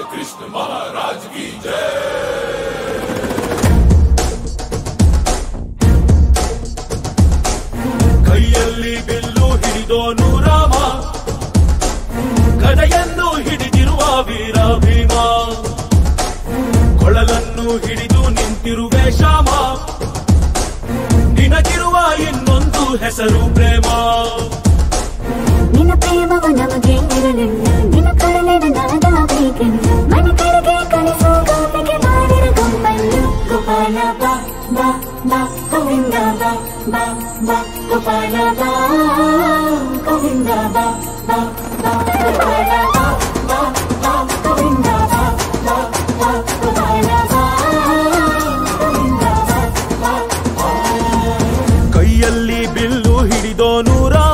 कृष्ण महाराज की जय ಕೈಯಲ್ಲಿ ಬಿಲ್ಲು ಹಿಡಿದೋನು ರಾಮ ಗದೆಯನ್ನು ಹಿಡಿದಿರುವ ವೀರ ಭೀಮ ಕೊಳಲನ್ನು ಹಿಡಿದು ನಿಂತಿರುವೆ ಶ್ಯಾಮ ನಿನಗಿರುವ ಇನ್ನೊಂದು ಹೆಸರು ಪ್ರೇಮ ನಿನ್ನ ಪ್ರೇಮವು ನಮಗೆ ಇರಲಿಲ್ಲ ನಿನ್ನ ಕರಳಿನ ನಾದ ಬೇಕೆಂದು ಮನೆ ಕಡೆಗೆ ಕಲಿಸೋ ಗೋಪಿಗೆ ಮಾಡಿರ ಗಮ್ಮನ್ನು ಗೋಪಾಲ ಬಾ ಬಾ ಬಾ ಗೋವಿಂದ ಬಾ ಬಾ ಬಾ ಗೋಪಾಲ ಬಾ ಗೋವಿಂದ ಬಾ ಬಾ ಬಾ ಗೋಪಾಲ ಬಾ ಬಾ ಬಾ ಗೋವಿಂದ ಬಾ ಬಾ ಬಾ ಗೋಪಾಲ ಬಾ ಗೋವಿಂದ ಬಾ ಬಾ ಕೈಯಲ್ಲಿ ಬಿಲ್ಲು ಹಿಡಿದೋನು ರಾಮ